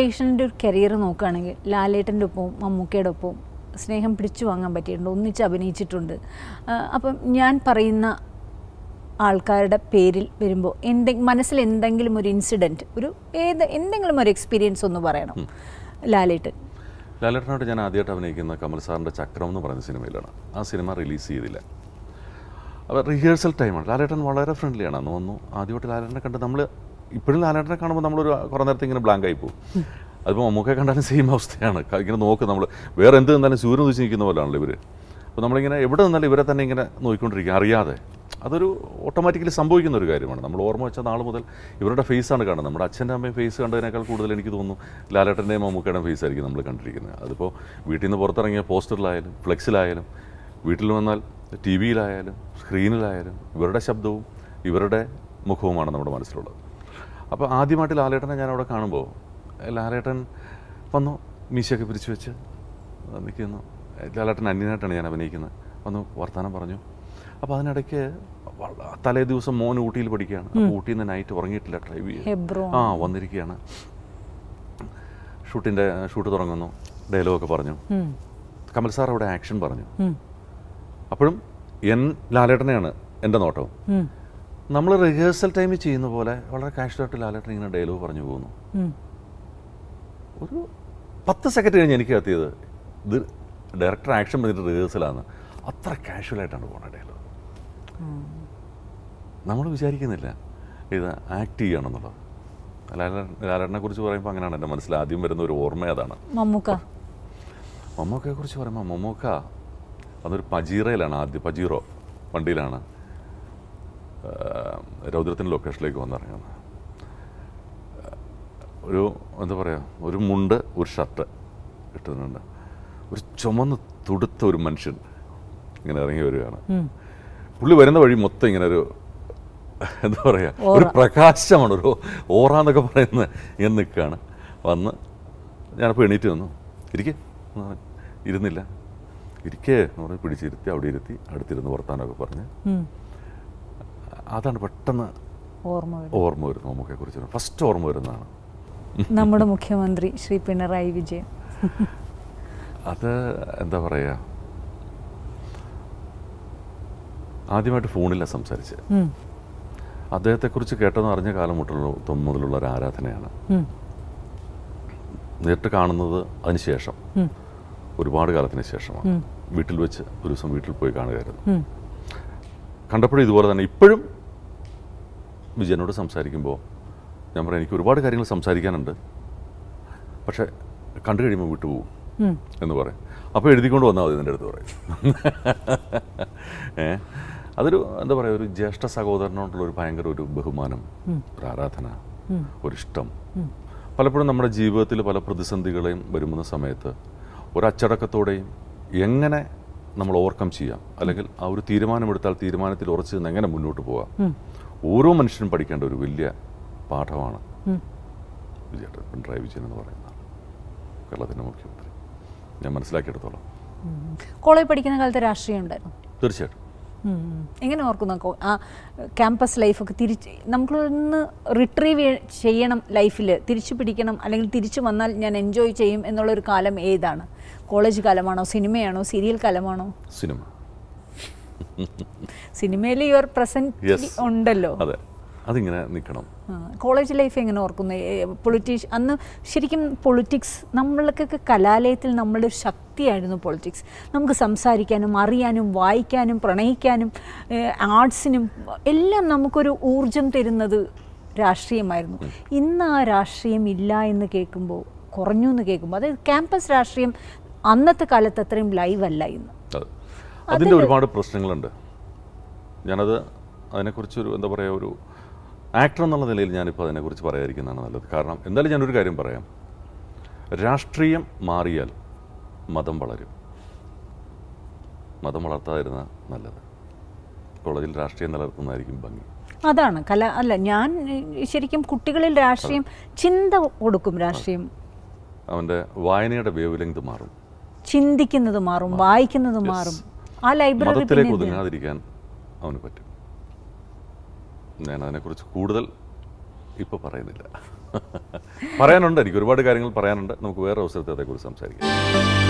ശ്രീജയകൃഷ്ണൻ്റെ ഒരു കരിയർ നോക്കുകയാണെങ്കിൽ ലാലേട്ടൻ്റെ ഒപ്പവും മമ്മൂക്കയുടെ ഒപ്പവും സ്നേഹം പിടിച്ചു വാങ്ങാൻ പറ്റിയിട്ടുണ്ട് ഒന്നിച്ച് അഭിനയിച്ചിട്ടുണ്ട് ആ, അപ്പം ഞാൻ പറയുന്ന ആൾക്കാരുടെ പേരിൽ വരുമ്പോൾ എന്തെ മനസ്സിൽ എന്തെങ്കിലും ഒരു ഇൻസിഡൻറ്റ് ഒരു ഏത് എന്തെങ്കിലും ഒരു എക്സ്പീരിയൻസ് ഒന്ന് പറയണം ലാലേട്ടൻ ലാലേട്ടനോട് ഞാൻ ആദ്യമായിട്ട് അഭിനയിക്കുന്ന കമൽ സാറിൻ്റെ ചക്രം എന്ന് പറയുന്ന സിനിമയിലാണ് ആ സിനിമ റിലീസ് ചെയ്തില്ല അപ്പോൾ റിഹേഴ്സൽ ടൈമാണ് ലാലേട്ടൻ വളരെ ഫ്രണ്ട്ലിയാണ് അന്ന് വന്നു ആദ്യമായിട്ട് ലാലേട്ടനെ കണ്ട് നമ്മൾ ഇപ്പോഴും ലാലേട്ടനെ കാണുമ്പോൾ നമ്മളൊരു കുറേ നേരത്തെ ഇങ്ങനെ ബ്ലാങ്ക് ആയി പോകും അതിപ്പോൾ മമ്മൂക്കെ കണ്ടാലും സെയിം അവസ്ഥയാണ് ക- ഇങ്ങനെ നോക്കും നമ്മൾ വേറെ എന്ത് നിന്നാലും സൂര്യൻ ഉദിച്ച് നിൽക്കുന്ന പോലെയാണല്ലോ ഇവർ അപ്പോൾ നമ്മളിങ്ങനെ എവിടെ നിന്നാലും ഇവരെ തന്നെ ഇങ്ങനെ നോക്കിക്കൊണ്ടിരിക്കുക അറിയാതെ അതൊരു ഓട്ടോമാറ്റിക്കലി സംഭവിക്കുന്ന ഒരു കാര്യമാണ് നമ്മൾ ഓർമ്മ വെച്ച നാൾ മുതൽ ഇവരുടെ ഫേസാണ് കാണുന്നത് നമ്മുടെ അച്ഛൻ്റെ അമ്മയും ഫേസ് കണ്ടതിനേക്കാൾ കൂടുതൽ എനിക്ക് തോന്നുന്നു ലാലേട്ടൻ്റെയും മമ്മൂക്കയുടെയും ഫേസ് ആയിരിക്കും നമ്മൾ കണ്ടിരിക്കുന്നത് അതിപ്പോൾ വീട്ടിൽ നിന്ന് പുറത്തിറങ്ങിയ പോസ്റ്ററിലായാലും ഫ്ലെക്സിലായാലും വീട്ടിൽ വന്നാൽ ടി വിയിലായാലും സ്ക്രീനിലായാലും ഇവരുടെ ശബ്ദവും ഇവരുടെ മുഖവുമാണ് നമ്മുടെ മനസ്സിലുള്ളത് അപ്പോൾ ആദ്യമായിട്ട് ലാലേട്ടനെ ഞാൻ അവിടെ കാണുമ്പോൾ ലാലേട്ടൻ വന്നു മീശയൊക്കെ പിരിച്ചു വെച്ച് നിൽക്കുന്നു ലാലേട്ടൻ അന്യനായിട്ടാണ് ഞാൻ അഭിനയിക്കുന്നത് വന്നു വർത്തമാനം പറഞ്ഞു അപ്പോൾ അതിനിടയ്ക്ക് വള- തലേ ദിവസം മോൻ ഊട്ടിയിൽ പഠിക്കുകയാണ് അപ്പോൾ ഊട്ടിയിൽ നിന്ന് നൈറ്റ് ഉറങ്ങിയിട്ടില്ല ഡ്രൈവ് ചെയ്ത് ഹെബ്രോ ആ വന്നിരിക്കുകയാണ് ഷൂട്ടിൻ്റെ ഷൂട്ട് തുടങ്ങുന്നു ഡയലോഗൊക്കെ പറഞ്ഞു കമൽ സാർ അവിടെ ആക്ഷൻ പറഞ്ഞു അപ്പോഴും എൻ ലാലേട്ടനെയാണ് എൻ്റെ നോട്ടവും നമ്മൾ റിഹേഴ്സൽ ടൈമിൽ ചെയ്യുന്ന പോലെ വളരെ കാഷ്വലായിട്ട് ലാലേട്ടൻ ഇങ്ങനെ ഡയലോഗ് പറഞ്ഞു പോകുന്നു ഒരു പത്ത് സെക്കൻഡ് കഴിഞ്ഞ് എനിക്ക് എത്തിയത് ഇത് ഡയറക്ടർ ആക്ഷൻ പറഞ്ഞിട്ട് റിഹേഴ്സലാണ് അത്ര കാഷ്വലായിട്ടാണ് പോകുന്നത് ഡയലോഗ് നമ്മൾ വിചാരിക്കുന്നില്ല ഇത് ആക്ട് ചെയ്യണമെന്നുള്ളത് ലാലേട്ടൻ ലാലേട്ടനെ കുറിച്ച് പറയുമ്പോൾ അങ്ങനെയാണ് എൻ്റെ മനസ്സിൽ ആദ്യം വരുന്ന ഒരു ഓർമ്മ അതാണ് മമ്മൂക്ക മമ്മൂക്കയെ കുറിച്ച് പറയുമ്പോൾ മമ്മൂക്ക അതൊരു പജീറയിലാണ് ആദ്യം പജീറോ വണ്ടിയിലാണ് ആ, രൗദ്രത്തിൻ്റെ ലൊക്കേഷനിലേക്ക് വന്നിറങ്ങുന്നത് ഒരു എന്താ പറയുക ഒരു മുണ്ട് ഒരു ഷർട്ട് ഇട്ടിട്ടുണ്ട് ഒരു ചുമന്ന് തുടുത്ത ഒരു മനുഷ്യൻ ഇങ്ങനെ ഇറങ്ങി വരികയാണ് പുള്ളി വരുന്ന വഴി മൊത്തം ഇങ്ങനെ ഒരു എന്താ പറയുക ഒരു പ്രകാശമാണ് ഒരു ഓറ എന്നൊക്കെ പറയുന്നത് ഇങ്ങനെ നിൽക്കുകയാണ് വന്ന് ഞാനപ്പോൾ എണീറ്റ് വന്നു ഇരിക്കേ എന്ന് പറഞ്ഞു. ഇരുന്നില്ല ഇരിക്കേ എന്ന് പറഞ്ഞ് പിടിച്ചിരുത്തി അവിടെ ഇരുത്തി അടുത്തിരുന്ന് വർത്താനമൊക്കെ പറഞ്ഞ് ഉം. അതാണ് പെട്ടെന്ന് ഓർമ്മ വരും ഓർമ്മ വരുന്നത് നമുക്കെ കുറിച്ച് ഫസ്റ്റ് ഓർമ്മ വരുന്നതാണ് നമ്മുടെ മുഖ്യമന്ത്രി ശ്രീ പിണറായി വിജയൻ അത് എന്താ പറയുക ആദ്യമായിട്ട് ഫോണിലാണ് സംസാരിച്ചത് ഉം. അദ്ദേഹത്തെക്കുറിച്ച് കേട്ടെന്ന് അറിഞ്ഞ കാലം മുതലുള്ള മുതലുള്ള ഒരു ആരാധനയാണ് ഉം. നേരിട്ട് കാണുന്നത് അതിന് ശേഷം ഉം. ഒരുപാട് കാലത്തിന് ശേഷമാണ് ഉം. വീട്ടിൽ വെച്ച് ഒരു ദിവസം വീട്ടിൽ പോയി കാണുകയായിരുന്നു ഉം. കണ്ടപ്പോഴും ഇതുപോലെ തന്നെ ഇപ്പോഴും വിജയനോട് സംസാരിക്കുമ്പോൾ ഞാൻ പറയാം എനിക്ക് ഒരുപാട് കാര്യങ്ങൾ സംസാരിക്കാനുണ്ട് പക്ഷേ കണ്ടു കഴിയുമ്പോൾ വിട്ടുപോകും ഉം. എന്ന് പറയും അപ്പോൾ എഴുതിക്കൊണ്ട് വന്നാൽ മതി എൻ്റെ അടുത്ത് പറയും ഏ അതൊരു എന്താ പറയുക ഒരു ജ്യേഷ്ഠ സഹോദരനോടുള്ള ഒരു ഭയങ്കര ഒരു ബഹുമാനം ഒരു ആരാധന ഒരു ഇഷ്ടം പലപ്പോഴും നമ്മുടെ ജീവിതത്തിൽ പല പ്രതിസന്ധികളെയും വരുന്ന സമയത്ത് ഒരു അച്ചടക്കത്തോടെയും എങ്ങനെ നമ്മൾ ഓവർകം ചെയ്യാം അല്ലെങ്കിൽ ആ ഒരു തീരുമാനമെടുത്താൽ തീരുമാനത്തിൽ ഉറച്ചു നിന്ന് എങ്ങനെ മുന്നോട്ട് പോകാം ഓരോ മനുഷ്യനും പഠിക്കേണ്ട ഒരു വലിയ പാഠമാണ് വിജയേട്ടൻ പിണറായി വിജയൻ എന്ന് പറയുന്ന ആൾ. കേരളത്തിൻ്റെ മുഖ്യമന്ത്രി ഞാൻ മനസ്സിലാക്കിയെടുത്തോളം ഉം. കോളേജ് പഠിക്കുന്ന കാലത്ത് രാഷ്ട്രീയം ഉണ്ടായിരുന്നു തീർച്ചയായിട്ടും ഉം. എങ്ങനെ ഓർക്കുന്നു കോ- ആ ക്യാമ്പസ് ലൈഫൊക്കെ തിരിച്ച് നമുക്കൊന്ന് റിട്രീവ് ചെയ്യണം ലൈഫിൽ തിരിച്ചു പിടിക്കണം അല്ലെങ്കിൽ തിരിച്ചു വന്നാൽ ഞാൻ എൻജോയ് ചെയ്യും എന്നുള്ളൊരു കാലം ഏതാണ് കോളേജ് കാലമാണോ സിനിമയാണോ സീരിയൽ കാലമാണോ സിനിമ സിനിമയിൽ യുവർ പ്രസന്റ് Yes. ഉണ്ടല്ലോ അതെ അതിങ്ങനെ നിൽക്കണം ആ, കോളേജ് ലൈഫ് എങ്ങനെ ഓർക്കുന്നു പൊളിറ്റീഷ് അന്ന് ശരിക്കും പൊളിറ്റിക്സ് നമ്മൾക്കൊക്കെ കലാലയത്തിൽ നമ്മളുടെ ഒരു ശക്തിയായിരുന്നു പൊളിറ്റിക്സ് നമുക്ക് സംസാരിക്കാനും അറിയാനും വായിക്കാനും പ്രണയിക്കാനും ആർട്സിനും എല്ലാം നമുക്കൊരു ഊർജം തരുന്നത് രാഷ്ട്രീയമായിരുന്നു ഇന്ന് ആ രാഷ്ട്രീയം ഇല്ല എന്ന് കേൾക്കുമ്പോൾ കുറഞ്ഞു എന്ന് കേൾക്കുമ്പോൾ അതായത് ക്യാമ്പസ് രാഷ്ട്രീയം അന്നത്തെ കാലത്ത് അത്രയും ലൈവ് അല്ല ഇന്ന് അതെ അതിൻ്റെ ഒരുപാട് പ്രശ്നങ്ങളുണ്ട് ഞാനത് അതിനെക്കുറിച്ചൊരു എന്താ പറയുക ഒരു ആക്ടർ എന്നുള്ള നിലയിൽ ഞാനിപ്പോൾ അതിനെക്കുറിച്ച് പറയാതിരിക്കുന്നതാണ് നല്ലത് കാരണം എന്തായാലും ഞാനൊരു കാര്യം പറയാം രാഷ്ട്രീയം മാറിയാൽ മതം വളരും മതം വളർത്താതിരുന്ന നല്ലത് കോളേജിൽ രാഷ്ട്രീയം നിലനിർത്തുന്നതായിരിക്കും ഭംഗി അതാണ് കല അല്ല ഞാൻ ഏഹ്, ശരിക്കും കുട്ടികളിൽ രാഷ്ട്രീയം ചിന്ത കൊടുക്കും രാഷ്ട്രീയം അവൻ്റെ വായനയുടെ വേവ് ലെങ്ത് മാറും ചിന്തിക്കുന്നത് മാറും വായിക്കുന്നത് മാറും ആ ലൈബ്രറി മതത്തിലേക്ക് ഒതുങ്ങാതിരിക്കാൻ അവന് പറ്റും ഞാൻ അതിനെക്കുറിച്ച് കൂടുതൽ ഇപ്പോൾ പറയുന്നില്ല പറയാനുണ്ട് എനിക്ക് ഒരുപാട് കാര്യങ്ങൾ പറയാനുണ്ട് നമുക്ക് വേറെ അവസരത്തെ അതേക്കുറിച്ച് സംസാരിക്കാം